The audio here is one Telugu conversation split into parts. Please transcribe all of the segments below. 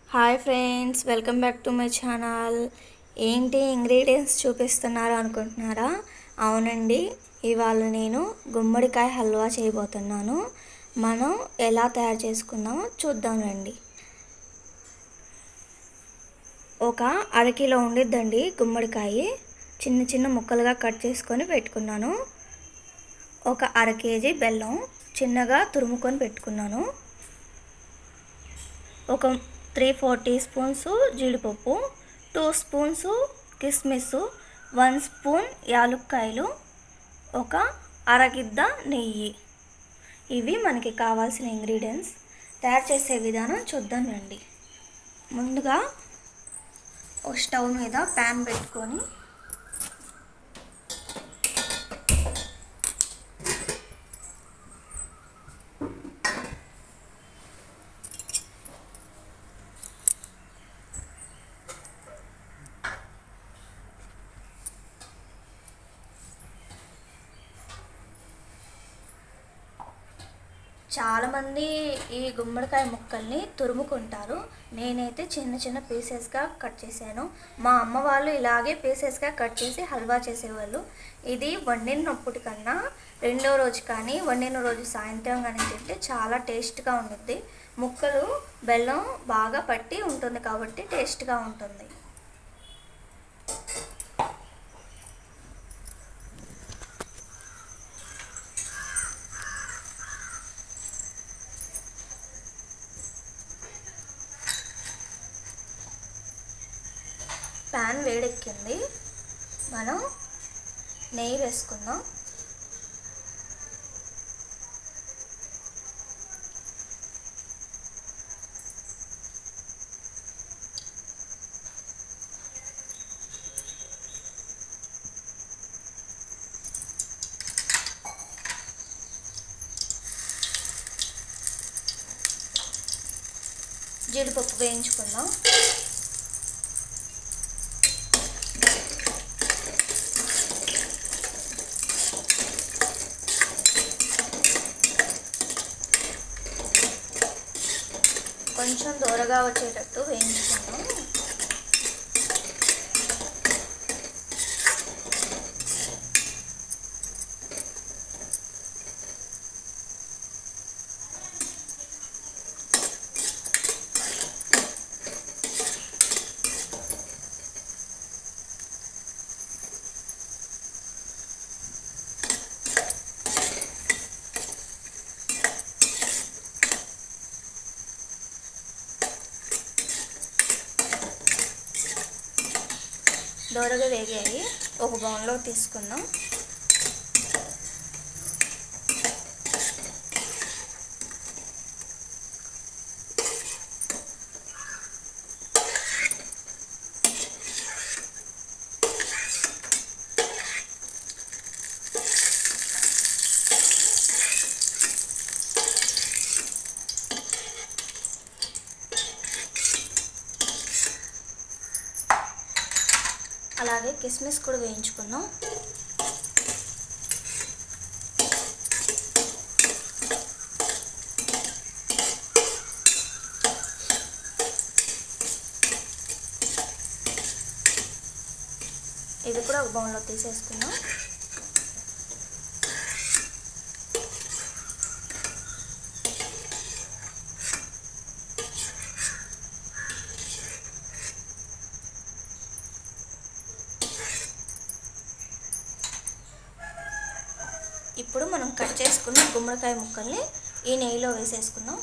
hi friends welcome back to my channel ఏంటి ఇంగ్రీడియంట్స్ చూపిస్తున్నారు అనుకుంటున్నారా అవునండి ఇవాళ నేను గుమ్మడికాయ హల్వా చేయబోతున్నాను మనం ఎలా తయారు చేసుకుందామో చూద్దాం రండి ఒక అరకిలో ఉండిద్దండి గుమ్మడికాయ చిన్న చిన్న ముక్కలుగా కట్ చేసుకొని పెట్టుకున్నాను ఒక అర కేజీ బెల్లం చిన్నగా తురుముకొని పెట్టుకున్నాను ఒక త్రీ ఫోర్ టీ స్పూన్స్ జీడిపప్పు టూ స్పూన్స్ కిస్మిస్ వన్ స్పూన్ యాలుక్కాయలు ఒక అరగిద్ద నెయ్యి ఇవి మనకి కావాల్సిన ఇంగ్రీడియంట్స్ తయారు చేసే విధానం చూద్దాం రండి ముందుగా ఒక స్టవ్ మీద ప్యాన్ పెట్టుకొని చాలామంది ఈ గుమ్మడికాయ ముక్కల్ని తురుముకుంటారు నేనైతే చిన్న చిన్న పీసెస్గా కట్ చేశాను మా అమ్మ వాళ్ళు ఇలాగే పీసెస్గా కట్ చేసి హల్వా చేసేవాళ్ళు ఇది వండినప్పటి కన్నా రెండో రోజు కానీ వండిన రోజు సాయంత్రం కానీ తింటే చాలా టేస్ట్గా ఉంటుంది ముక్కలు బెల్లం బాగా పట్టి ఉంటుంది కాబట్టి టేస్ట్గా ఉంటుంది ప్యాన్ వేడెక్కింది మనం నెయ్యి వేసుకుందాం జీడిపప్పు వేయించుకుందాం కొంచెం దూరగా వచ్చేటట్టు వేయించుకుందాం దోరగా వేగాయి ఒక బౌన్లో తీసుకుందాం అలాగే కిస్మిస్ కూడా వేయించుకుందాం ఇది కూడా ఒక బౌన్లో తీసేసుకుందాం ఇప్పుడు మనం కట్ చేసుకున్న గుమ్మడికాయ ముక్కల్ని ఈ నెయ్యిలో వేసేసుకుందాం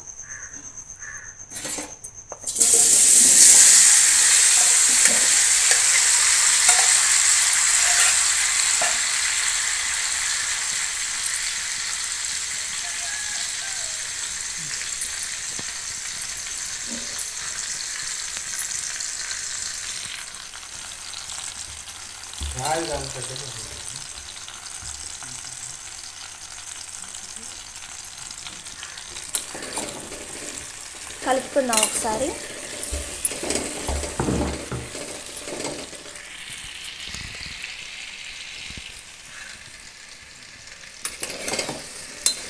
కలుపుకుందాం ఒకసారి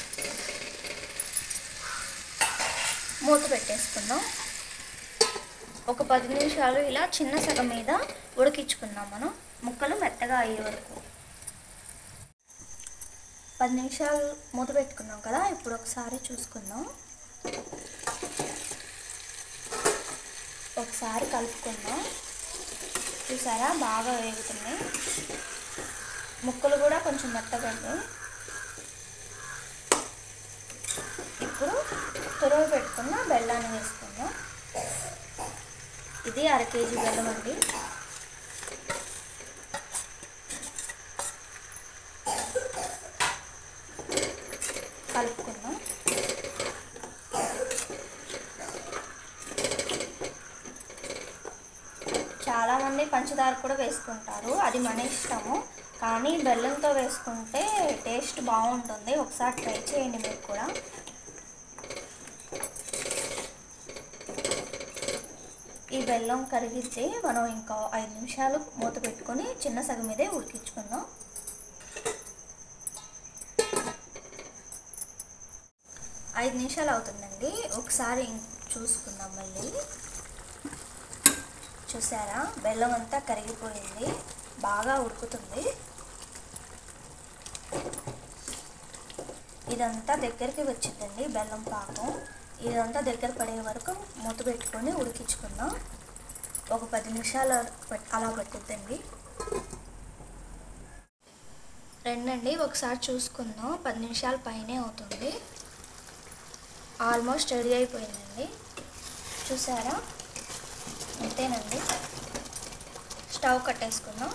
మూత పెట్టేసుకుందాం ఒక పది నిమిషాలు ఇలా చిన్న సగం మీద ఉడికించుకుందాం మనం ముక్కలు మెత్తగా అయ్యే వరకు పది నిమిషాలు మూత పెట్టుకున్నాం కదా ఇప్పుడు ఒకసారి చూసుకుందాం ఒకసారి కలుపుకుందాం చూసారా బాగా వేగుతున్నాయి ముక్కలు కూడా కొంచెం మెత్తగండి ఇప్పుడు తురుము పెట్టుకున్న బెల్లాన్ని వేసుకుందాం ఇది అర కేజీ బెల్లం అండి కలుపుకుందాం చాలామంది పంచదార కూడా వేసుకుంటారు అది మన ఇష్టము కానీ బెల్లంతో వేసుకుంటే టేస్ట్ బాగుంటుంది ఒకసారి ట్రై చేయండి మీరు కూడా ఈ బెల్లం కరిగితే మనం ఇంకా ఐదు నిమిషాలు మూత పెట్టుకొని చిన్న సగం మీదే ఉడికించుకుందాం ఐదు నిమిషాలు అవుతుందండి ఒకసారి చూసుకుందాం మళ్ళీ చూసారా బెల్లం అంతా కరిగిపోయింది బాగా ఉడుకుతుంది ఇదంతా దగ్గరికి వచ్చిందండి బెల్లం పాకం ఇదంతా దగ్గర పడే వరకు మూత పెట్టుకొని ఉడికించుకుందాం ఒక పది నిమిషాలు అలా పట్టుద్దండి రెండండి ఒకసారి చూసుకుందాం పది నిమిషాల పైనే అవుతుంది ఆల్మోస్ట్ రెడీ అయిపోయిందండి చూసారా అంతేనండి స్టవ్ కట్టేసుకుందాం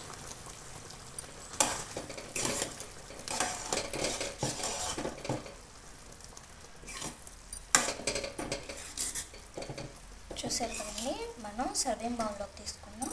చూసారు కదండి మనం సర్వింగ్ బౌల్లోకి తీసుకుందాం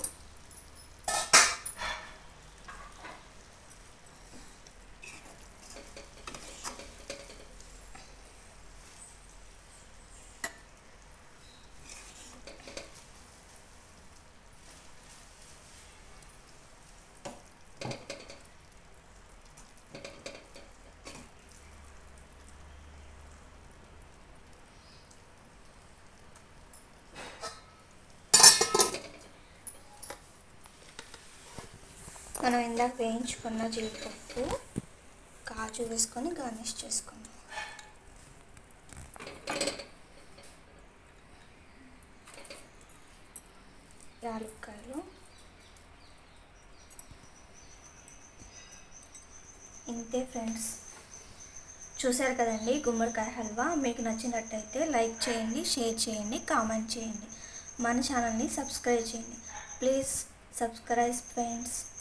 మనం ఇందాక వేయించుకున్న జీడిపప్పు కాజు వేసుకొని గార్నిష్ చేసుకుందాం యాలక్కాయలు ఇంతే ఫ్రెండ్స్ చూశారు కదండి గుమ్మడికాయ హల్వా మీకు నచ్చినట్టయితే లైక్ చేయండి షేర్ చేయండి కామెంట్ చేయండి మన ఛానల్ని సబ్స్క్రైబ్ చేయండి ప్లీజ్ సబ్స్క్రైబ్ ఫ్రెండ్స్